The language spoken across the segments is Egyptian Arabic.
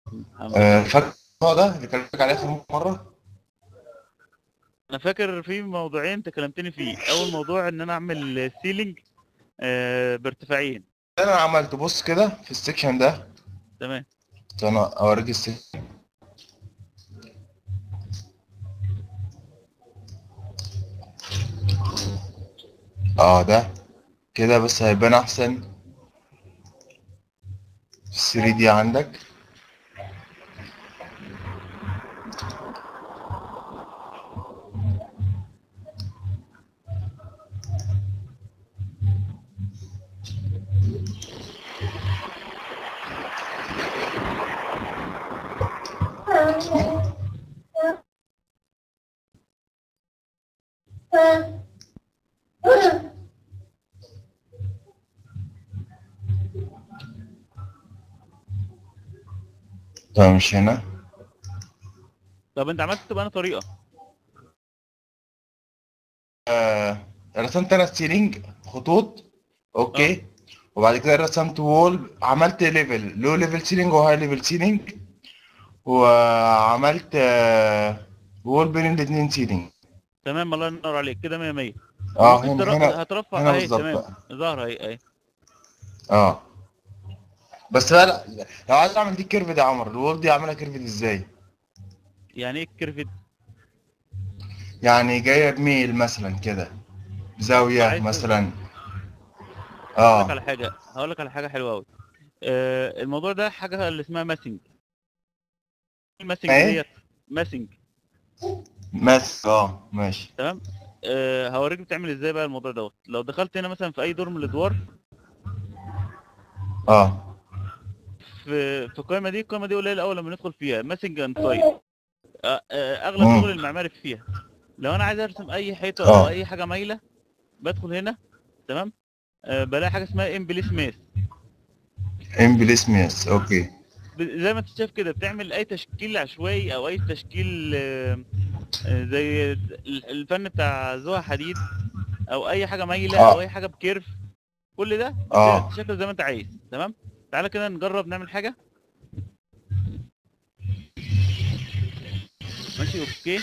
آه، فاكر الموضوع ده اللي كلمتك عليه اخر مره انا فاكر في موضوعين انت كلمتني فيه اول موضوع ان انا اعمل سيلينج آه بارتفاعين انا عملت بص كده في السكشن ده تمام استنى اوريك السكشن اه ده كده بس هيبان احسن في 3 دي عندك ده مش هنا طب انت عملت بأنا طريقه آه رسمت انا السيلينج خطوط اوكي وبعد كده رسمت وول عملت ليفل لو ليفل سيلينج وهاي ليفل سيلينج وعملت آه وول بين الاثنين سيلينج تمام الله ينور عليك كده 100 100 اه ممكن هنا تر- هنا هترفع هنا اهي بالظبط تمام بقى. ظاهره اهي اهي اه بس لا لا لو عايز اعمل دي كيرف دي يا عمر الوول دي اعملها كيرف دي ازاي يعني ايه الكيرف يعني جايه بميل مثلا كده زاويه عايز- مثلا هقول لك اه على حاجه هقول لك على حاجه حلوه قوي آه الموضوع ده حاجه اللي اسمها ماسنج الماسنج ايه؟ ديت ماسنج بس اه ماشي تمام آه هوريك بتعمل ازاي بقى الموضوع دوت لو دخلت هنا مثلا في اي دور من الادوار اه في في القائمه دي القائمه دي قليله اول لما ندخل فيها ماسنج اند سايد اغلب مم. شغل المعماري فيها لو انا عايز ارسم اي حيطه آه. او اي حاجه مايله بدخل هنا تمام آه بلاقي حاجه اسمها امبليس ماس امبليسميس اوكي ب- زي ما انت شايف كده بتعمل اي تشكيل عشوائي او اي تشكيل آه، آه، زي ال- الفن بتاع زوها حديد او اي حاجه مايله آه. او اي حاجه بكيرف كل ده آه. تشكل زي ما انت عايز تمام تعالى كده نجرب نعمل حاجه ماشي اوكي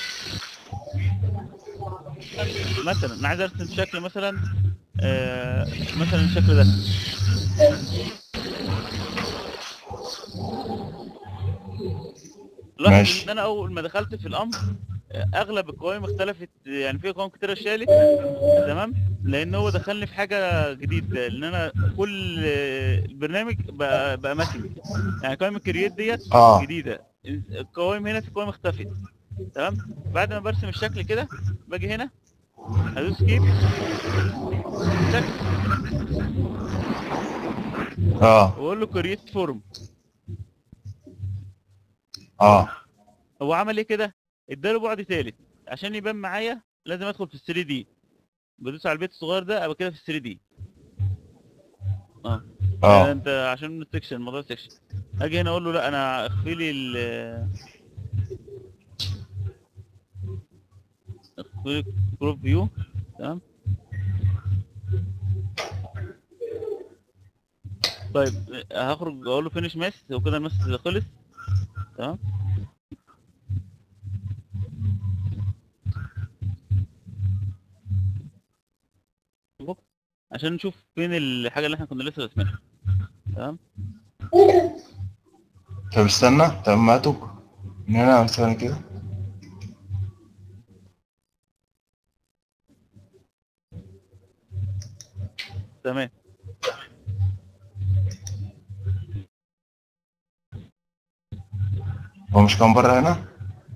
مثلا انا عايز ارسم شكل مثلا آه مثلا الشكل ده لاحظ ماشي. ان انا اول ما دخلت في الامر آه، اغلب القوائم اختلفت يعني في قوائم كتير اتشالت تمام لان هو دخلني في حاجه جديده لان انا كل آه، البرنامج بقى, بقى ماسنج يعني قوائم الكرييت ديت اه جديده القوائم هنا في قوائم اختفت تمام بعد ما برسم الشكل كده باجي هنا هدوس سكيب شكل اه واقول له كرييت فورم اه هو عمل ايه كده اداله بعد ثالث عشان يبان معايا لازم ادخل في ال 3 دي بدوس على البيت الصغير ده ابقى كده في ال 3 دي اه اه انت عشان السكشن موضوع السكشن اجي هنا اقول له لا انا اخفي لي ال اخفي لي كروب فيو تمام طيب هخرج اقول له فينيش ماس وكده الماس خلص تمام عشان نشوف فين الحاجه اللي احنا كنا لسه راسمينها تمام طب استنى طب ما هاتوا من هنا مثلا كده تمام هو مش كان بره هنا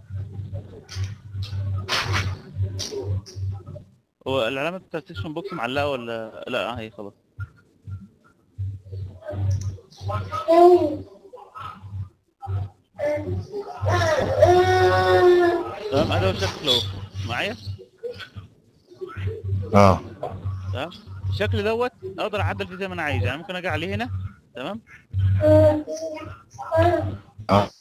هو العلامه بتاع السكشن بوكس معلقه ولا لا هي خلاص تمام ادي هو الشكل اهو معايا اه تمام الشكل دوت اقدر اعدل فيه زي ما انا عايز يعني ممكن اجي عليه هنا تمام اه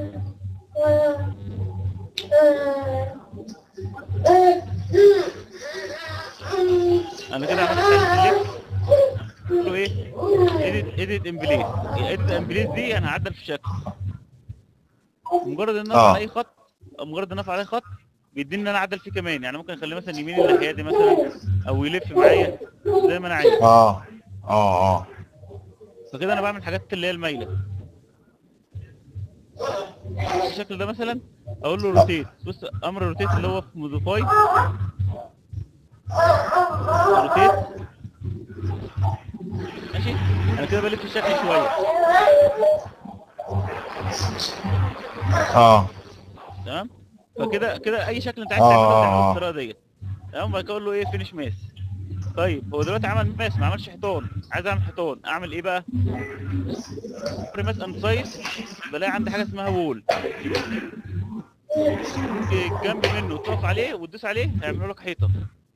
انا كده عملت حاجه سيلكت له ايه ايديت ايديت امبليس ايديت امبليس دي انا هعدل في الشكل مجرد ان آه. ارفع اي خط او مجرد ان ارفع عليه خط بيديني ان انا اعدل فيه كمان يعني ممكن اخليه مثلا يمين الناحيه دي مثلا او يلف معايا زي ما انا عايز اه اه اه فكده انا بعمل حاجات اللي هي المايله الشكل ده مثلا اقول له روتيت بص امر روتيت اللي هو في موديفاي روتيت ماشي انا كده بلف الشكل شويه اه تمام فكده كده اي شكل انت عايز آه، تعمله آه، تعمله آه. بالطريقه ديت تمام بعد كده اقول له ايه فينش ماس طيب هو دلوقتي عمل ماس ما عملش حيطان عايز اعمل حيطان اعمل ايه بقى ماس اند سايز بلاقي عندي حاجه اسمها وول جنب منه تقف عليه وتدوس عليه هيعملوا لك حيطه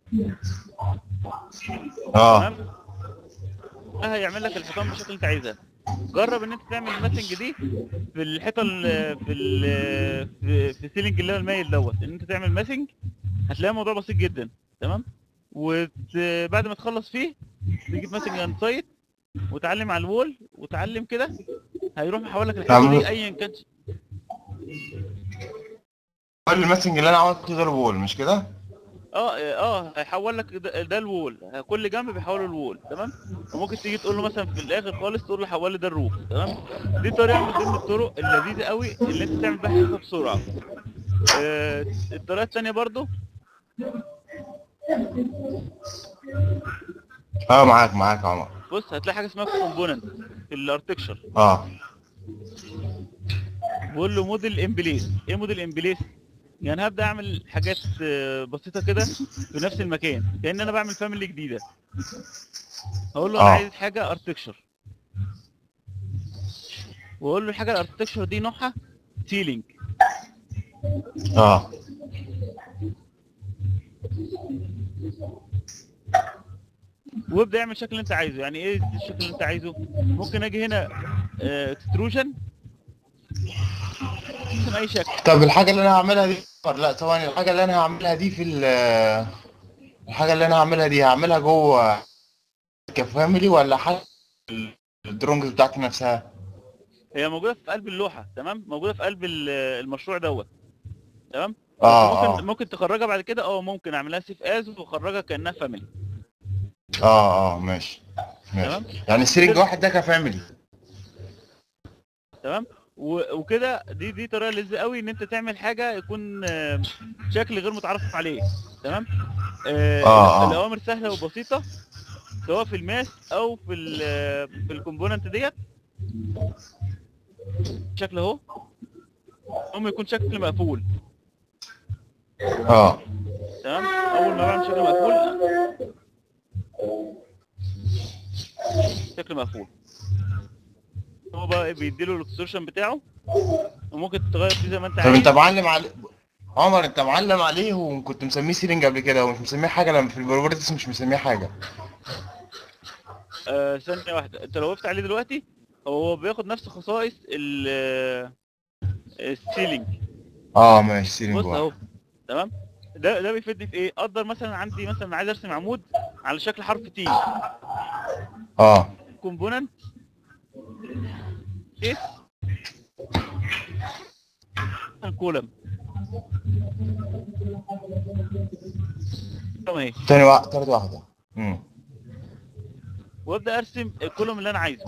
اه تمام ده هيعمل لك الحيطان بالشكل اللي انت عايزها جرب ان انت تعمل الماسنج دي في الحيطه ال في ال في, في السيلينج اللي هو المايل دوت ان انت تعمل ماسنج هتلاقي الموضوع بسيط جدا تمام وبعد ما تخلص فيه تجيب ماسنج اند سايت وتعلم على الوول وتعلم كده هيروح محول لك الحيطه تعمل- دي ايا كان كل الماسنج اللي انا عملته ده الوول مش كده؟ اه اه هيحول لك ده, ده الوول كل جنب بيحوله الوول تمام وممكن تيجي تقول له مثلا في الاخر خالص تقول له حول لي ده الروف تمام دي طريقه من ضمن الطرق اللذيذه قوي اللي انت تعمل بيها حاجه بسرعه آه الطريقه الثانيه برضو اه معاك معاك يا عمر بص هتلاقي حاجه اسمها كومبوننت في الارتكشر اه بقول له موديل امبليس ايه موديل امبليس يعني هبدا اعمل حاجات آه، بسيطه كده في نفس المكان كان انا بعمل فاميلي جديده هقول له انا آه. عايز حاجه ارتكشر واقول له الحاجه الارتكشر دي نوعها سيلينج اه وابدا اعمل الشكل اللي انت عايزه يعني ايه الشكل اللي انت عايزه ممكن اجي هنا اكستروجن ارسم اي شكل طب الحاجه اللي انا هعملها دي لا ثواني الحاجه اللي انا هعملها دي في ال- الحاجه اللي انا هعملها دي هعملها جوه كفاميلي ولا حاجه الدرونجز بتاعتي نفسها هي موجوده في قلب اللوحه تمام موجوده في قلب ال- المشروع دوت تمام اه ممكن اه ممكن تخرجها بعد كده اه ممكن اعملها سيف از واخرجها كانها فاميلي اه اه ماشي تمام ماشي يعني السرنج واحد ده كفاميلي تمام و- وكده دي دي طريقه لذيذه قوي ان انت تعمل حاجه يكون آه، شكل غير متعرف عليه تمام آه آه، آه. الاوامر سهله وبسيطه سواء في الماس او في ال في الكومبوننت ديت شكل اهو هم يكون شكل مقفول اه تمام اول ما بعمل شكل مقفول شكل مقفول هو بقى بيديله الاكستروشن بتاعه وممكن تغير فيه زي ما انت طب عايز انت معلم عليه عمر انت معلم عليه وكنت مسميه سيلينج قبل كده ومش مسميه حاجه لما في البروبرتس مش مسميه حاجه آه ثانية واحدة انت لو وقفت عليه دلوقتي هو بياخد نفس خصائص ال السيلينج اه ماشي سيلينج بص واحد اهو تمام ده ده بيفيدني في ايه اقدر مثلا عندي مثلا عايز ارسم عمود على شكل حرف تي اه كومبوننت اس الكولم تمام اهي تاني واحد تالت واحده امم وابدا ارسم الكولوم اللي انا عايزه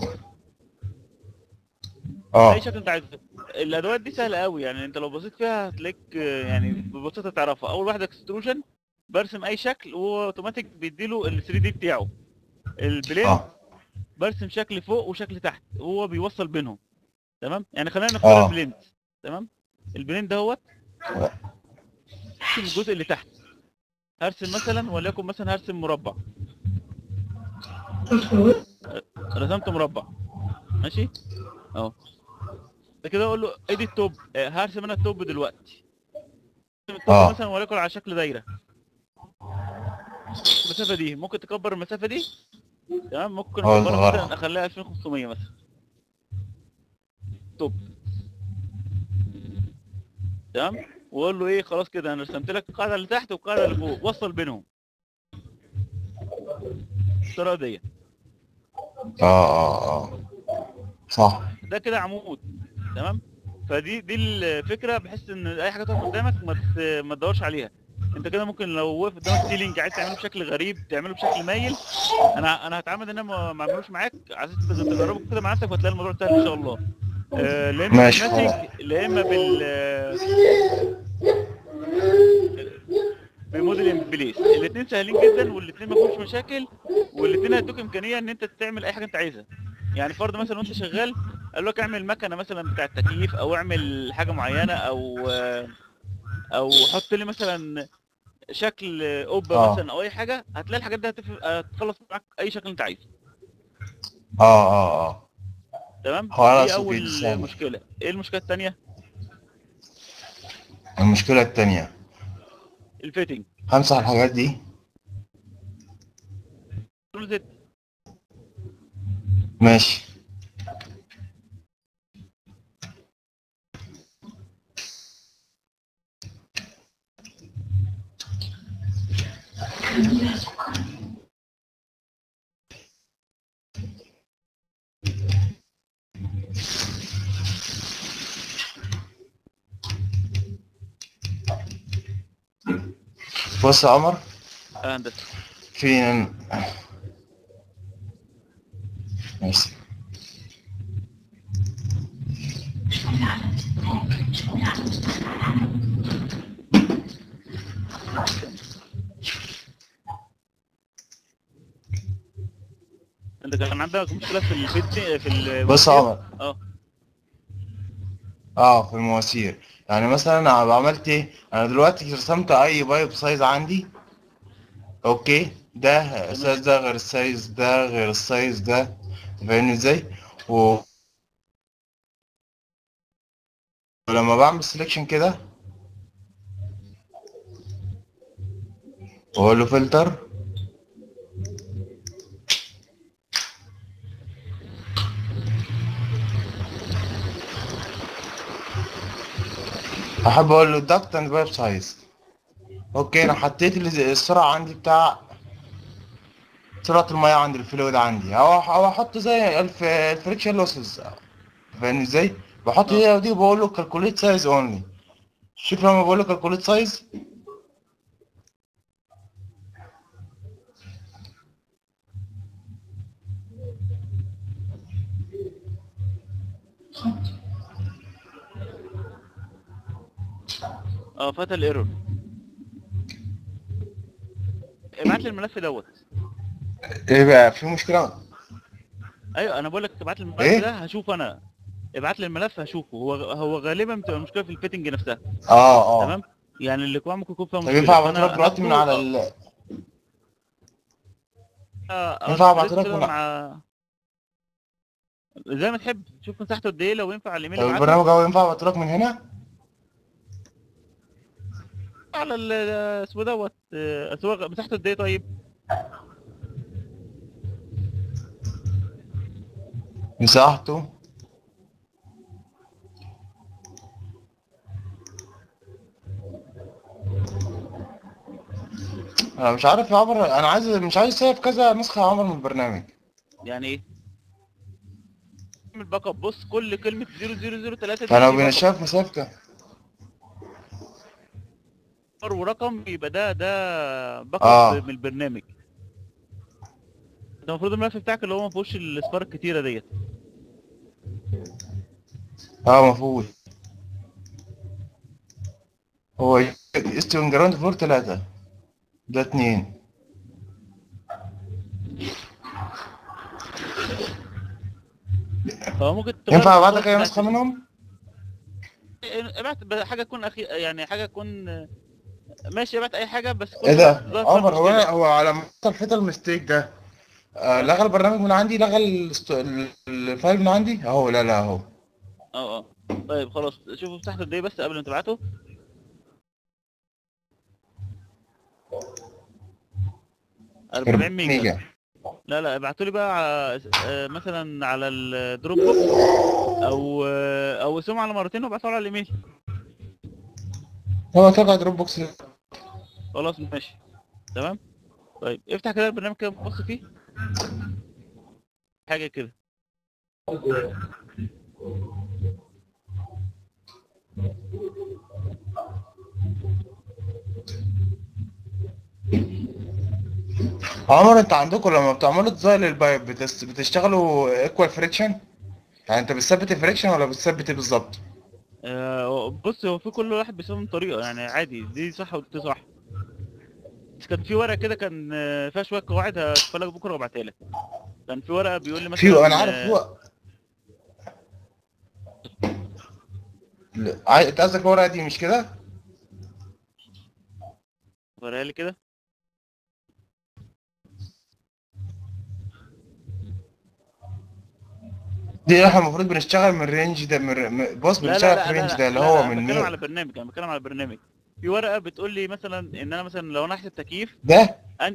اه اي شكل انت عايزه الادوات دي سهله قوي يعني انت لو بصيت فيها هتلاقيك آه، يعني ببساطه تعرفها اول واحده اكستروجن برسم اي شكل وهو اوتوماتيك بيديله ال 3 دي بتاعه البلين اه برسم شكل فوق وشكل تحت وهو بيوصل بينهم تمام يعني خلينا نختار آه. البلين تمام البلين دهوت ارسم الجزء اللي تحت هرسم مثلا وليكن مثلا هرسم مربع رسمت مربع ماشي اهو ده كده اقول له ادي التوب آه، هرسم انا التوب دلوقتي ارسم التوب آه. مثلا وليكن على شكل دايره المسافه دي ممكن تكبر المسافه دي تمام ممكن آه، اكبرها صغيرة. مثلا اخليها 2500 مثلا توب تمام واقول له ايه خلاص كده انا رسمت لك القاعده اللي تحت والقاعده اللي فوق وصل بينهم الطريقه دي اه اه اه صح ده كده عمود تمام فدي دي الفكره بحيث ان اي حاجه تقف قدامك ما ت- ما تدورش عليها انت كده ممكن لو وقف قدامك سيلينج عايز تعمله بشكل غريب تعمله بشكل مايل انا انا هتعمد ان انا ما ما اعملوش معاك عايز تجربه كده مع نفسك وهتلاقي الموضوع سهل ان شاء الله آه، لا اما ماشي. بالناتج لا اما بال بموديل بليس الاثنين سهلين جدا والاثنين ما فيهمش مشاكل والاثنين هيدوك امكانيه ان انت تعمل اي حاجه انت عايزها يعني فرض مثلا وانت شغال قال لك اعمل مكنه مثلا بتاع التكييف او اعمل حاجه معينه او او حط لي مثلا شكل قبه آه. مثلا او اي حاجه هتلاقي الحاجات دي هتف- هتخلص معاك اي شكل انت عايزه اه اه اه تمام هو أنا دي أقصد اول باللسان. مشكله ايه المشكله الثانيه المشكلة التانية الفيتنج همسح الحاجات دي كنترول زد ماشي بص يا عمر آه، هندسه في ماشي انت كان عندك مشكله في الفيت في ال بص يا عمر اه اه في المواسير يعني مثلا انا عملت ايه انا دلوقتي رسمت اي بايب سايز عندي اوكي ده السايز ده غير السايز ده غير السايز ده فاهمني ازاي و ولما بعمل سelection كده واقول له فلتر احب اقول له دكت اند بايب سايز اوكي انا حطيت ال- السرعه عندي بتاع سرعه الميه عندي الفلويد عندي او او احط زي الف الفريكشن لوسز فاهمني ازاي بحط هي ودي وبقول له كالكوليت سايز اونلي شوف لما بقول له كالكوليت سايز اه فات الايرور ابعت لي الملف دوت ايه بقى في مشكله ايوه انا بقول لك ابعت لي الملف إيه؟ ده هشوف انا ابعت لي الملف هشوفه هو هو غالبا بتبقى المشكله في الفيتنج نفسها اه اه تمام يعني الاكوان ممكن يكون فيها طب مشكله ينفع ابعت فأنا لك دلوقتي من هاخده- على ال... آه، ينفع أرد أبعته لك كده من- مع زي ما تحب شوف مساحته قد ايه لو ينفع على الايميل طب ابعته البرنامج هو ينفع ابعت لك من هنا على ال- اسمه دوت آه، أصل هو مساحته قد ايه طيب مساحته انا مش عارف يا عمر انا عايز مش عايز سايب كذا نسخه يا عمر من البرنامج يعني ايه اعمل باك اب بص كل كلمه 0003 دي فانا باك اب. بين شايف مسافه صفر ورقم يبقى ده ده باك آه. اب من البرنامج ده المفروض الملف بتاعك اللي هو ما فيهوش الاصفار الكتيره ديت اه مفهوم هو استون جراوند فلور ثلاثة ده اتنين فهو ممكن تغير ينفع ابعت الأصفار لك اي بتاعت- نسخه منهم؟ ابعت ب- حاجه تكون أخي... يعني حاجه تكون ماشي ابعت اي حاجه بس كل ايه ده؟ ظهر فيها عمر هو مشكلة. أنا- هو على ما حصل فيتا المستيك ده آه لغى البرنامج من عندي لغى الست- ال- الفايل من عندي اهو لا لا اهو اه اه طيب خلاص شوفوا مساحته قد ايه بس قبل ما تبعته أربعين ميجا ميجا لا لا ابعتوا لي بقى ع- آه، مثلا على الدروب بوكس او آه، او اسمهم على مرتين وابعتوا على الايميل هو طلع دروب بوكس خلاص ماشي تمام طيب افتح كده البرنامج كده بص فيه حاجه كده عمر انت عندكم لما بتعملوا ديزاين للبايب بتس... بتشتغلوا ايكوال فريكشن يعني انت بتثبت الفريكشن ولا بتثبت ايه بالظبط آه، بص هو في كل واحد بيستخدم طريقه يعني عادي دي صح ودي صح بس كان في ورقه كده كان آه، فيها شويه قواعد هشوفها لك بكره وابعتها لك كان في ورقه بيقول لي مثلا في انا عارف آه، هو لا، عاي- انت قصدك الورقه دي مش كده وريها لي كده دي احنا المفروض بنشتغل من الرينج ده من الر- من- بص لا لا بنشتغل لا في لا الرينج لا ده اللي لا هو لا من انا بتكلم مية. على برنامج انا بتكلم على برنامج في ورقه بتقول لي مثلا ان انا مثلا لو انا احسب تكييف ده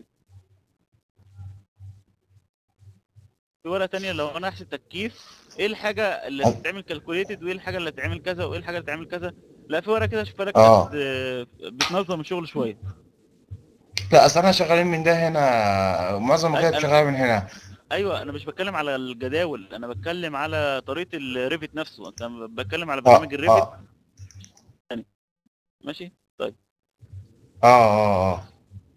في ورقه تانية لو انا احسب تكييف ايه الحاجه اللي أه. هتتعمل كالكوليتد وايه الحاجه اللي هتتعمل كذا وايه الحاجه اللي هتتعمل كذا لا في ورقه كده اشوفها لك آه. كانت، آه، بتنظم الشغل شويه لا اصل انا شغالين من ده هنا معظم أي- الوقت أنا- شغال من هنا ايوه انا مش بتكلم على الجداول انا بتكلم على طريقه الريفت نفسه انت بتكلم على اه برنامج الريفت اه ماشي اه اه اه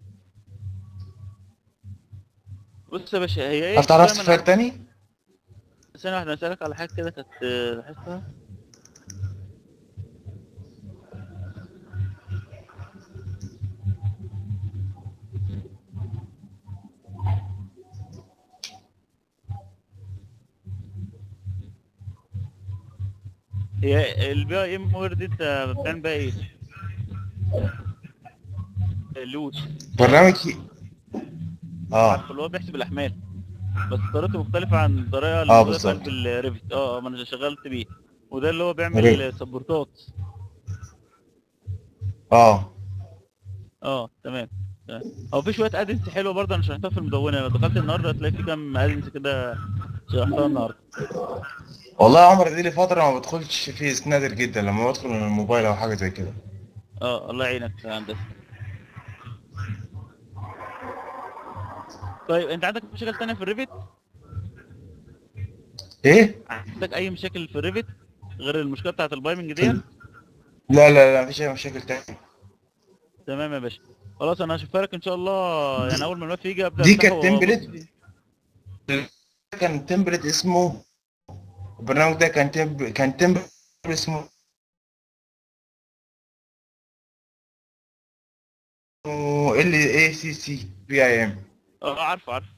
بص يا باشا هي ايه هفتح نفس دايماً فايل تاني ثانيه واحده اسالك على حاجه كده كانت آه، لاحظتها هي البي اي ام وورد انت بتعمل بيها ايه؟ اللوت برنامج اه عارف اللي هو بيحسب الاحمال بس طريقته مختلفة عن الطريقة اللي آه، موجودة في بالظبط. قلب الريفت اه اه ما انا شغلت بيه وده اللي هو ريفت. بيعمل سبورتات اه اه تمام تمام هو في شوية ادنس حلوة برضه انا شرحتها في المدونة لو دخلت النهاردة هتلاقي في كام ادنس كده شرحتها النهاردة والله يا عمر دي لي فتره ما بدخلش فيه نادر جدا لما بدخل من الموبايل او حاجه زي كده اه الله يعينك يا هندسة طيب انت عندك مشاكل تانية في الريفت؟ ايه عندك اي مشاكل في الريفت غير المشكلة بتاعت البايمنج ديت؟ لا لا لا مفيش اي مشاكل تاني تمام يا باشا خلاص انا هشوفها لك ان شاء الله يعني اول ما الملف يجي ابدا دي أفتحه كانت وأبص template؟ فيه. كان تمبلت اسمه البرنامج ده كان تمب... كان تمبلت اسمه ال اي سي سي بي اي ام اه عارفه عارفه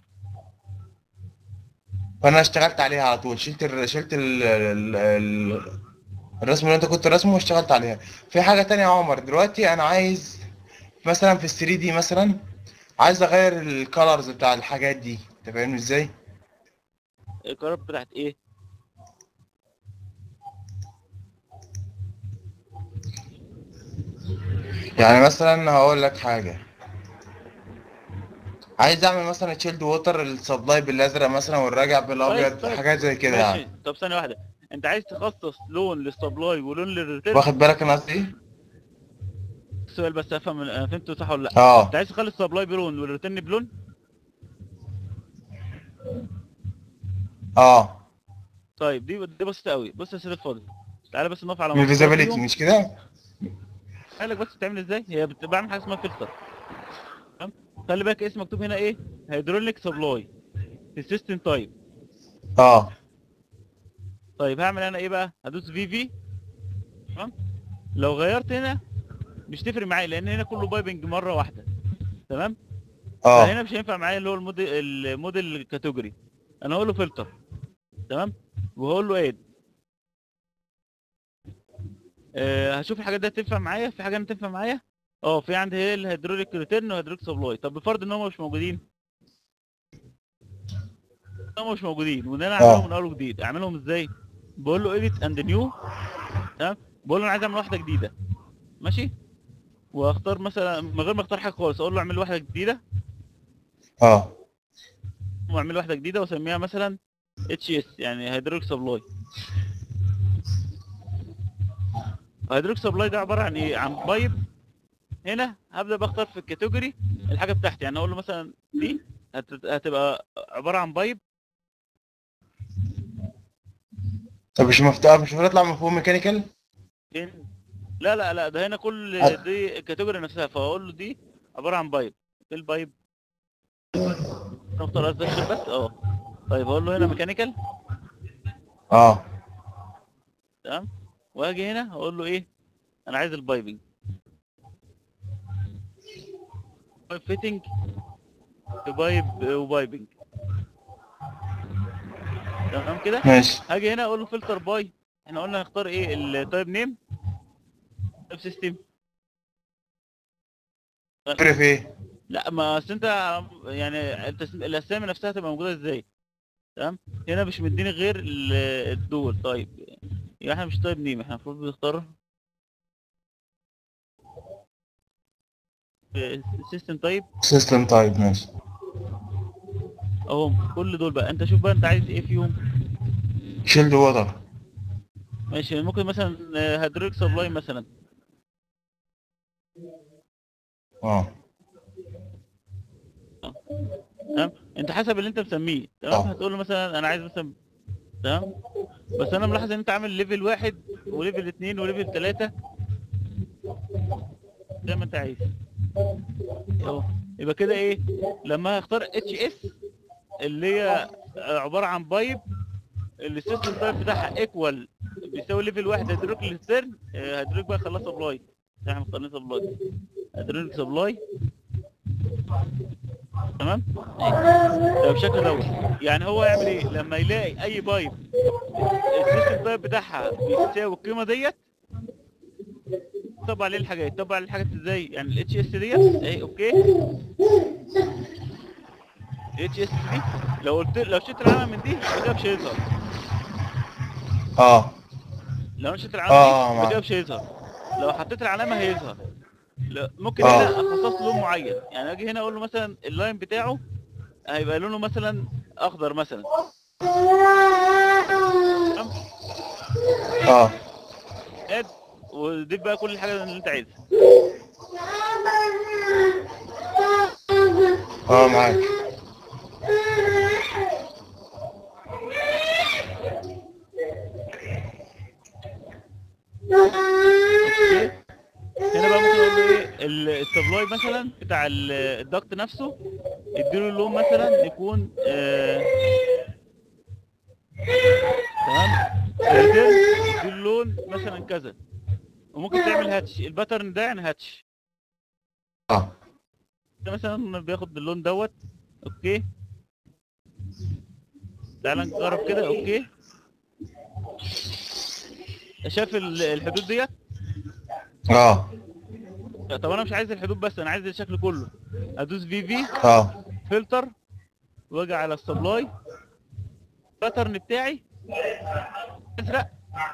فانا اشتغلت عليها على طول شلت ال... شلت ال... ال... ال... الرسم اللي انت كنت راسمه واشتغلت عليها في حاجه تانية يا عمر دلوقتي انا عايز مثلا في ال 3 دي مثلا عايز اغير الكالرز بتاع الحاجات دي انت فاهمني ازاي القرارات بتاعت ايه يعني مثلا هقول لك حاجه عايز اعمل مثلا تشيلد ووتر السبلاي بالازرق مثلا والراجع بالابيض طيب. حاجات زي كده ماشي يعني طب ثانيه واحده انت عايز تخصص لون للسبلاي ولون للريتيرن واخد بالك انا قصدي ايه السؤال بس افهم انا فهمته صح ولا لا اه انت عايز تخلي السبلاي بلون والريتيرن بلون اه طيب دي دي بسيطه قوي بص يا سيدي الفاضل تعالى بس نقف على من موضوع الفيزابيلتي فيهم. مش كده قال لك بس بتعمل ازاي هي بت- بعمل حاجه اسمها فلتر تمام خلي بالك اسم مكتوب هنا ايه هيدروليك سبلاي في سيستم تايب اه طيب هعمل انا ايه بقى هدوس في في تمام لو غيرت هنا مش تفرق معايا لان هنا كله بايبنج مره واحده تمام اه فهنا مش هينفع معايا اللي هو الموديل الموديل كاتيجوري انا هقول له فلتر تمام وهقول له اد أه هشوف الحاجات دي تنفع معايا في حاجه تنفع معايا اه في عندي هي الهيدروليك ريتيرن والهيدروليك سبلاي طب بفرض ان هم مش موجودين هم مش موجودين وان انا اعملهم آه. من اول وجديد اعملهم ازاي بقول له اديت اند نيو تمام بقول له انا عايز اعمل واحده جديده ماشي واختار مثلا من غير ما اختار حاجه خالص اقول له اعمل واحده جديده اه واعمل واحده جديده واسميها مثلا اتش اس يعني هيدروليك سبلاي هيدروليك سبلاي ده عباره عن ايه عن بايب هنا هبدا بختار في الكاتيجوري الحاجه بتاعتي يعني اقول له مثلا دي هت- هتبقى عباره عن بايب طب مش مفتوح مش المفروض يطلع مفهوم ميكانيكال فين لا لا لا ده هنا كل أه. دي كاتيجوري نفسها فاقول له دي عباره عن بايب ايه البايب نختار ازاي بس اه طيب اقول له هنا ميكانيكال اه تمام واجي هنا اقول له ايه انا عايز البايبنج بايب فيتنج بايب وبايبنج تمام كده ماشي هاجي هنا اقول له فلتر باي احنا قلنا نختار ايه التايب نيم تايب سيستم عارف ايه لا ما اصل انت يعني انت الاسامي نفسها تبقى موجوده ازاي تمام هنا مش مديني غير ال- الدول طيب يبقى احنا مش طيب نيم احنا المفروض بنختار سيستم طيب سيستم تايب ماشي اهو كل دول بقى انت شوف بقى انت عايز ايه فيهم شيلد ووتر ماشي ممكن مثلا هيدروليك سبلاي مثلا اه تمام انت حسب اللي انت مسميه تمام اه. هتقول له مثلا انا عايز مثلا تمام بس انا ملاحظ ان انت عامل ليفل واحد وليفل اتنين وليفل تلاتة زي ما انت عايز اهو يبقى كده ايه لما هختار اتش اس اللي هي عباره عن بايب السيستم تايب بتاعها ايكوال بيساوي ليفل واحد هيدروك للسيرن هيدروك بقى خلاص سبلاي احنا مختارين سبلاي هيدروك سبلاي تمام ده بالشكل دوت يعني هو يعمل ايه لما يلاقي اي بايب السيستم تايب بتاعها بيساوي القيمه ديت طبع عليه الحاجات طبع عليه الحاجات ازاي يعني الاتش اس ديت اهي اوكي الاتش اس دي لو قلت لو شلت العلامه من دي يبقى كده مش هيظهر اه لو انا شلت آه، العلامه دي يبقى معاك. كده مش هيظهر لو حطيت العلامه هيظهر لا ممكن آه. هنا اخصص لون معين يعني اجي هنا اقول له مثلا اللاين بتاعه هيبقى لونه مثلا اخضر مثلا تمام اه اد وضيف بقى كل الحاجه اللي انت عايزها اه معاك اوكي هنا بقى ممكن اقول له ايه ال- السبلاي مثلا بتاع ال- الضغط نفسه اديله اللون مثلا يكون آه تمام الريتيرن اديله اللون مثلا كذا وممكن تعمل هاتش الباترن ده يعني هاتش اه ده مثلا بياخد اللون دوت اوكي تعال نجرب كده اوكي شايف ال- الحدود ديت اه طب انا مش عايز الحدود بس انا عايز الشكل كله ادوس في في اه فلتر واجي على السبلاي باترن بتاعي ازرق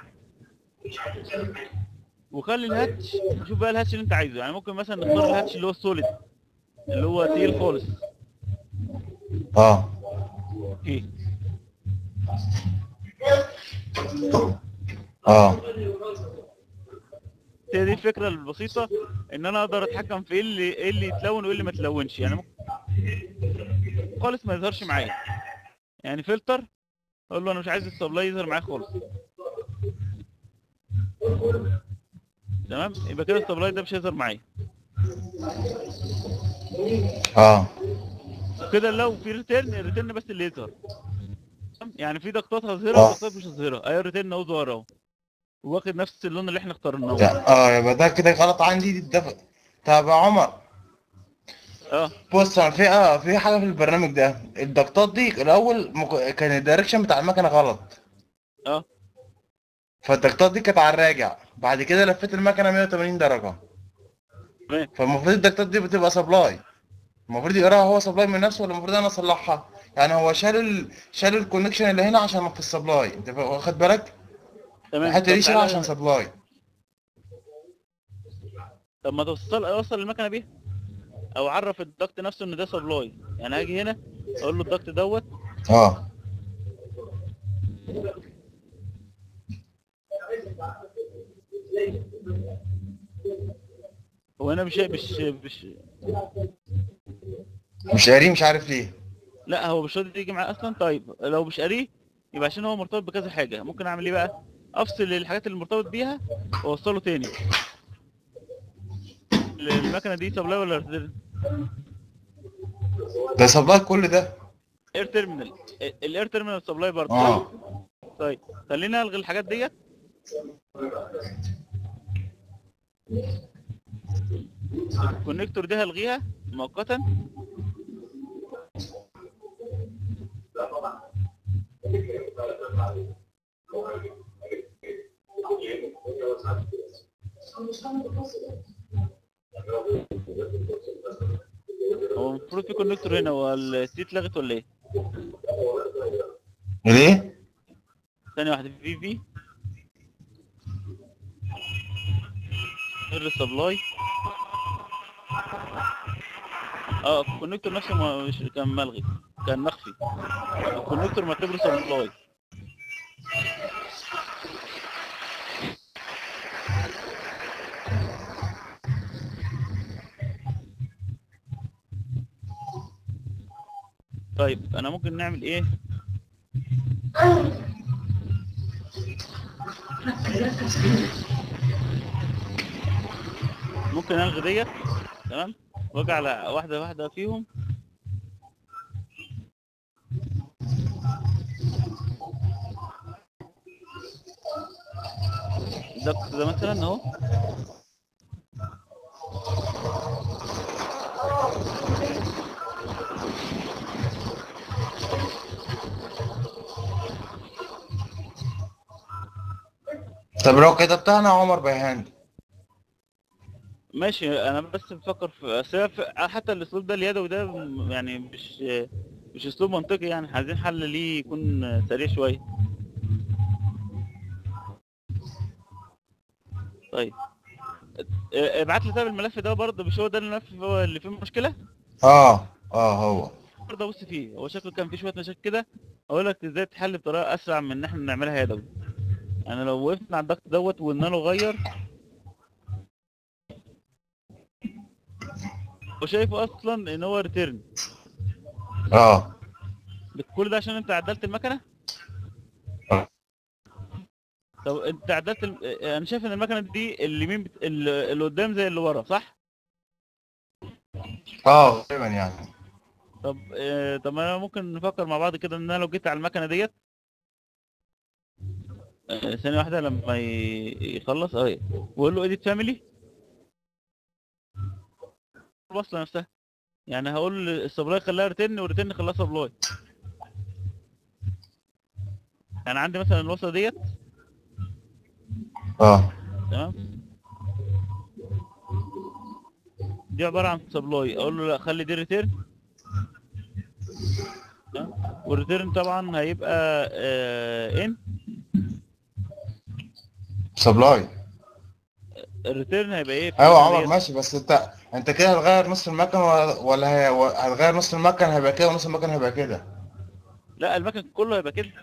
وخلي الهاتش شوف بقى الهاتش اللي انت عايزه يعني ممكن مثلا نختار الهاتش اللي هو السوليد اللي هو تقيل خالص اه اوكي اه هي دي الفكره البسيطه ان انا اقدر اتحكم في ايه اللي ايه اللي يتلون وايه اللي ما يتلونش يعني ممكن خالص ما يظهرش معايا يعني فلتر اقول له انا مش عايز السبلاي يظهر معايا خالص تمام يبقى كده السبلاي ده مش هيظهر معايا اه كده لو في ريتيرن الريتيرن بس اللي يظهر تمام؟ يعني في ضغطات هظهرها آه. وضغطات مش هظهرها ايوه الريتيرن اهو ظهر اهو واخد نفس اللون اللي احنا اخترناه يا- اه يبقى ده كده غلط عندي ده طب يا عمر اه بص انا في اه في حاجه في البرنامج ده الضغطات دي الاول مك... كان الدايركشن بتاع المكنه غلط اه فالضغطات دي كانت على الراجع بعد كده لفيت المكنه 180 درجه تمام فالمفروض الضغطات دي بتبقى سبلاي المفروض يقراها هو سبلاي من نفسه ولا المفروض انا اصلحها يعني هو شال ال... شال الكونكشن اللي هنا عشان في السبلاي انت واخد بالك تمام الحته دي طب شالها تعالى- عشان سبلاي طب ما توصل اوصل المكنه بيها او عرف الضغط نفسه ان ده سبلاي يعني هاجي هنا اقول له الضغط دوت اه هو هنا مش مش مش مش قاري مش عارف ليه لا هو مش راضي يجي معاه اصلا طيب لو مش قاريه يبقى عشان هو مرتبط بكذا حاجه ممكن اعمل ايه بقى افصل الحاجات اللي مرتبط بيها واوصله تاني المكنه دي سبلاي ولا ريتيرن ده سبلاي كل ده اير تيرمينال الاير تيرمينال سبلاي برضه اه طيب خلينا الغي الحاجات ديت الكونكتور دي هلغيها مؤقتا هو المفروض في كونكتور هنا هو السي اتلغت ولا ايه؟ ليه؟ ثانية واحدة في في غير السبلاي اه الكونكتور نفسه ما مش كان ملغي كان مخفي الكونكتور معتبره سبلاي طيب انا ممكن نعمل ايه ممكن الغي ديت تمام واجي على واحده واحده فيهم ده ده مثلا اهو طب لو كتبتها انا عمر بيهان ماشي انا بس بفكر في أصل هي في- حتى الاسلوب ده اليدوي ده م- يعني مش مش اسلوب منطقي يعني عايزين حل ليه يكون سريع شويه طيب اه، ابعت لي طيب الملف ده برضه مش هو ده الملف هو اللي فيه مشكله اه اه هو برضه ابص فيه هو شكله كان فيه شويه مشاكل كده اقول لك ازاي تحل بطريقه اسرع من ان احنا نعملها يدوي يعني لو وقفنا على الضغط دوت وقلنا له غير وشايفه اصلا ان هو ريتيرن اه كل ده عشان انت عدلت المكنه آه. طب انت عدلت الم... انا شايف ان المكنه دي اليمين بت... ال- اللي قدام زي اللي ورا صح اه تقريبا يعني طب اه... طب انا ممكن نفكر مع بعض كده ان انا لو جيت على المكنه ديت اه... ثانيه واحده لما ي... يخلص اه واقول له اديت فاميلي الوصله نفسها يعني هقول السبلاي خلاها ريتن والريتن خلاها سبلاي يعني عندي مثلا الوصله ديت اه تمام دي عباره عن سبلاي اقول له لا خلي دي ريتيرن والريتيرن طبعا هيبقى آه ان سبلاي الريتيرن هيبقى ايه في ايوه المكنة عمر ديت؟ ماشي بس انت انت كده هتغير نص المكن ولا ولا هي... و- هتغير نص المكن هيبقى كده ونص المكن هيبقى كده لا المكن كله هيبقى كده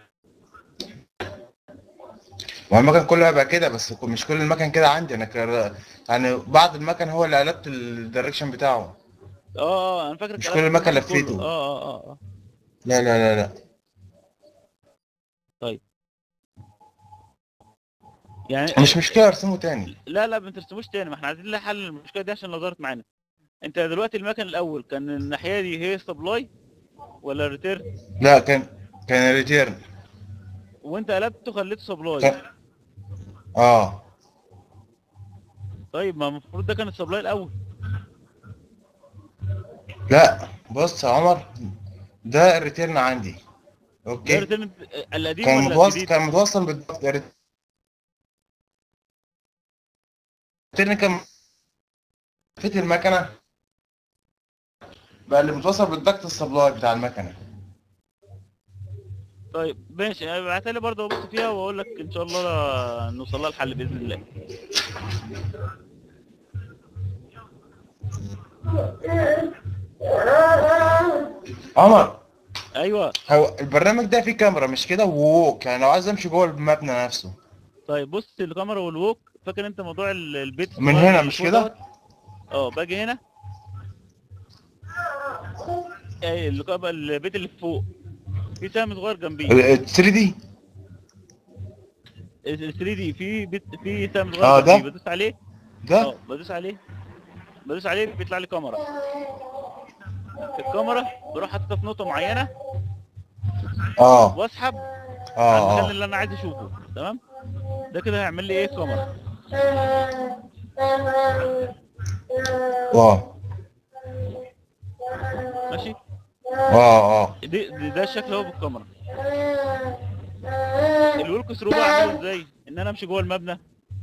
ما المكن كله هيبقى كده بس ك- مش كل المكن كده عندي انا كر... يعني بعض المكن هو اللي قلبت الدايركشن بتاعه اه اه انا فاكر مش الكلام كل المكن كله. لفيته. اه اه اه اه لا لا لا لا يعني مش مشكله ارسمه تاني لا لا ما ترسموش تاني ما احنا عايزين نلاقي حل للمشكله دي عشان لو ظهرت معانا انت دلوقتي المكن الاول كان الناحيه دي هي سبلاي ولا ريتيرن لا كان كان ريتيرن وانت قلبته خليته سبلاي كان... اه طيب ما المفروض ده كان السبلاي الاول لا بص يا عمر ده الريتيرن عندي ده اوكي ريتيرن القديم كان ولا متوصل الجديد كان متوصل بالضبط الريتيرن كان فيت المكنه بقى اللي متوصل بالضغط السبلاي بتاع المكنه طيب ماشي ابعتها لي برضه ابص فيها واقول لك ان شاء الله نوصل لها الحل باذن الله عمر ايوه هو البرنامج ده فيه كاميرا مش كده ووك يعني لو عايز امشي جوه المبنى نفسه طيب بص الكاميرا والووك فاكر انت موضوع ال- البيت من الصغير هنا اللي مش فوق كده؟ دوت؟ اه باجي هنا اي الكاميرا البيت اللي فوق في سهم صغير جنبيه ال 3 دي ال 3 دي في بيت في سهم صغير اه ده؟ جنبيه بدوس عليه ده اه بدوس عليه بدوس عليه بيطلع لي كاميرا الكاميرا بروح حاططها في نقطه معينه اه واسحب على اه المكان اه اللي انا عايز اشوفه تمام ده كده هيعمل لي ايه كاميرا اه ماشي اه اه دي, دي ده الشكل هو بالكاميرا الورك ثرو بقى اعمله ازاي ان انا امشي جوه المبنى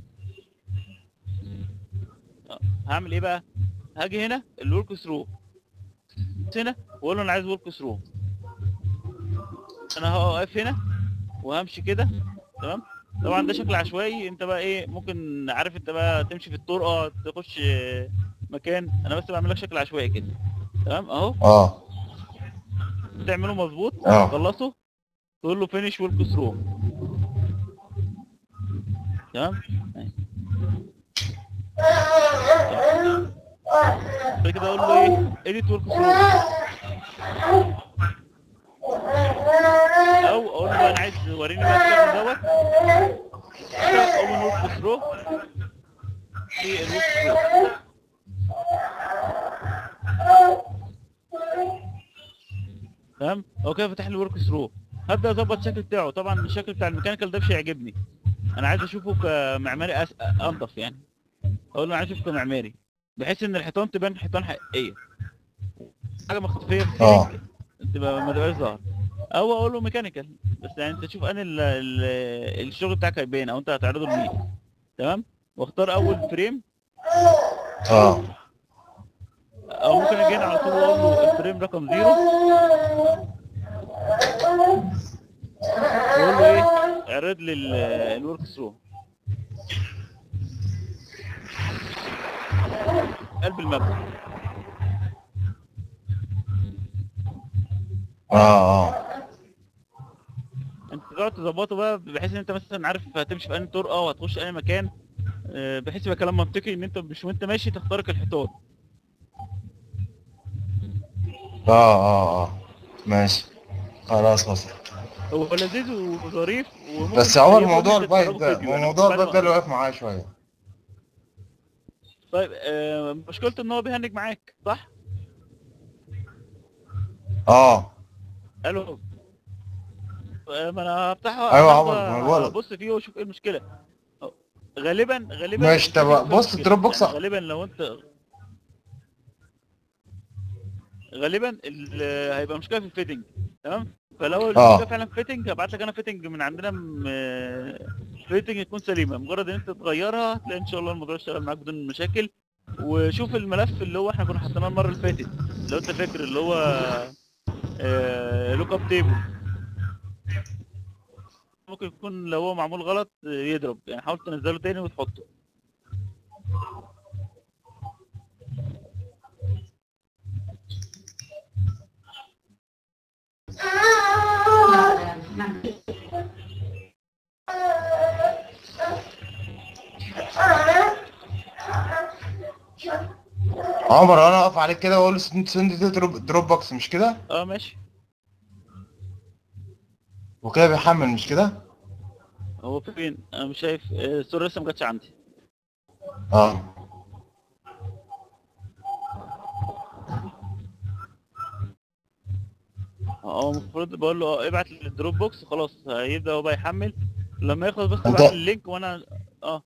آه، هعمل ايه بقى هاجي هنا الورك ثرو هنا واقول له انا عايز ورك ثرو انا هقف هنا وهمشي كده تمام طبعا ده شكل عشوائي انت بقى ايه ممكن عارف انت بقى تمشي في الطرقه تخش آه، مكان انا بس بعمل لك شكل عشوائي كده تمام اهو اه تعمله مظبوط اه. تخلصه تقول له فينيش ورك ثرو تمام أهي. بعد كده اقول له ايه اديت ورك ثرو او اقول له بقى انا عايز وريني بقى الشغل دوت اوبن ورك ثرو في الورك ثرو تمام هو كده فتح لي ورك ثرو هبدا اظبط الشكل بتاعه طبعا الشكل بتاع الميكانيكال ده مش هيعجبني انا عايز اشوفه كمعماري أس... انضف يعني اقول له انا عايز اشوفه كمعماري بحيث ان الحيطان تبان حيطان حقيقيه حاجه مختفيه في اه. السيلينج تبقى ما تبقاش ظاهر او اقول له ميكانيكال بس يعني انت تشوف انا ال... ال... الشغل بتاعك هيبان او انت هتعرضه لمين تمام واختار اول فريم اه او ممكن اجي هنا على طول واقول له الفريم رقم زيرو واقول له ايه اعرض لي ال- الورك ثرو قلب المبنى اه اه انت تقعد تظبطه بقى بحيث ان انت مثلا عارف هتمشي في انهي طرقه وهتخش اي مكان آه، بحيث يبقى كلام منطقي ان انت مش وانت ماشي تخترق الحيطان اه اه اه ماشي خلاص وصل هو لذيذ وظريف وممكن بس هو تخليه موضوع ممكن البايب تتفرجوا ده فيديو يعني موضوع بعد البايب ما ده اللي واقف معايا شويه طيب آه، مشكلته ان هو بيهنج معاك صح؟ اه الو آه، ما انا هفتحه أيوة يا هاخده عمر، ما أنا بقولك. ابص فيه واشوف ايه المشكله أه، غالبا غالبا ماشي، الفيتنج طب فيه بص مشكلة. الدروب بوكس يعني غالبا لو انت غالبا ال- هيبقى مشكله في الفيتنج تمام فلو آه. المشكله فعلا في فيتنج هبعت لك انا فيتنج من عندنا م- فيتنج تكون سليمه مجرد ان انت تغيرها تلاقي ان شاء الله الموضوع يشتغل معاك بدون مشاكل وشوف الملف اللي هو احنا كنا حاطيناه المره اللي فاتت لو انت فاكر اللي هو لوك اب تيبل ممكن يكون لو هو معمول غلط آه، يضرب يعني حاول تنزله تاني وتحطه عمر انا اقف عليك كده واقول له سند سند دي دروب, دروب بوكس مش كده اه ماشي وكده بيحمل مش كده هو فين انا مش شايف آه، الصوره لسه ما جاتش عندي اه اه المفروض بقول له اه ابعت لي الدروب بوكس خلاص هيبدا هو بقى يحمل لما يخلص بس انت- ابعت لي اللينك وانا اه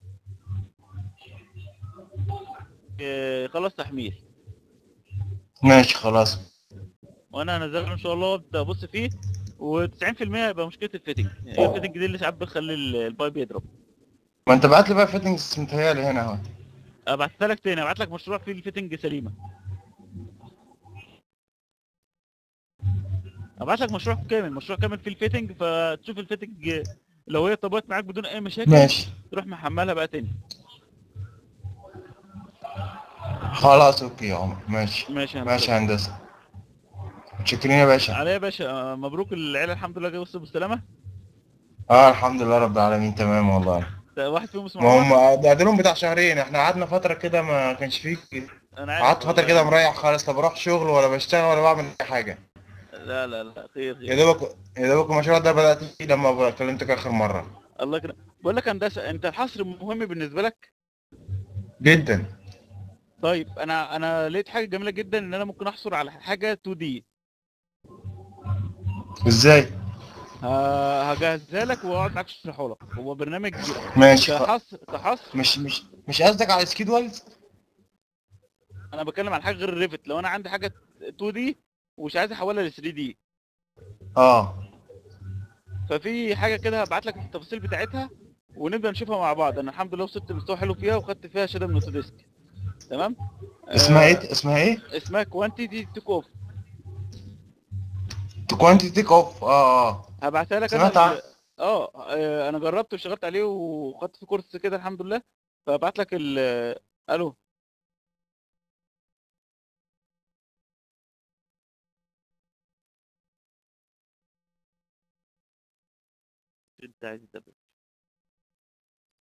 آه، خلص تحميل ماشي خلاص وانا هنزله ان شاء الله وابدا ابص فيه و90% هيبقى مشكله الفيتنج هي الفيتنج دي اللي ساعات بتخلي ال- البايب يضرب ما انت بعت لي بقى فيتنجز متهيألي هنا اهو ابعتها لك تاني ابعت لك مشروع فيه الفيتنج سليمه ابعت لك مشروع كامل مشروع كامل فيه الفيتنج فتشوف الفيتنج لو هي طبقت معاك بدون اي مشاكل ماشي تروح محملها بقى تاني خلاص اوكي يا عمر ماشي ماشي يا ماشي هندسة. يا هندسة متشكرين يا باشا عليا يا باشا آه، مبروك العيله الحمد لله جه وصلوا بالسلامه اه الحمد لله رب العالمين تمام والله ده واحد فيهم اسمه ما عمر هم ده لهم بتاع شهرين احنا قعدنا فترة كده ما كانش فيه انا عارف قعدت فترة والله. كده مريح خالص لا بروح شغل ولا بشتغل ولا بعمل اي حاجة لا لا لا خير يا خير دوبك يا دوبك المشروع ده بدأت فيه لما كلمتك آخر مرة الله يكرمك بقول لك يا هندسه انت الحصر مهم بالنسبه لك جدا طيب انا انا لقيت حاجه جميله جدا ان انا ممكن احصل على حاجه 2 دي ازاي هجهزها لك واقعد معاك اشرحها لك هو برنامج ماشي كحصر كحصر مش مش مش قصدك على سكيد وايز انا بتكلم عن حاجه غير الريفت لو انا عندي حاجه 2 دي ومش عايز احولها ل 3 دي اه ففي حاجه كده هبعت لك التفاصيل بتاعتها ونبدا نشوفها مع بعض انا الحمد لله وصلت لمستوى حلو فيها وخدت فيها شهاده من اوتوديسك تمام اسمها آه، ايه اسمها ايه اسمها كوانتيتي تيك اوف كوانتي تيك اوف اه اه هبعتها لك سمعت انا عن- ال- اه آه، انا جربت واشتغلت عليه وخدت في كورس كده الحمد لله فهبعت لك ال الو انت عايز تتابع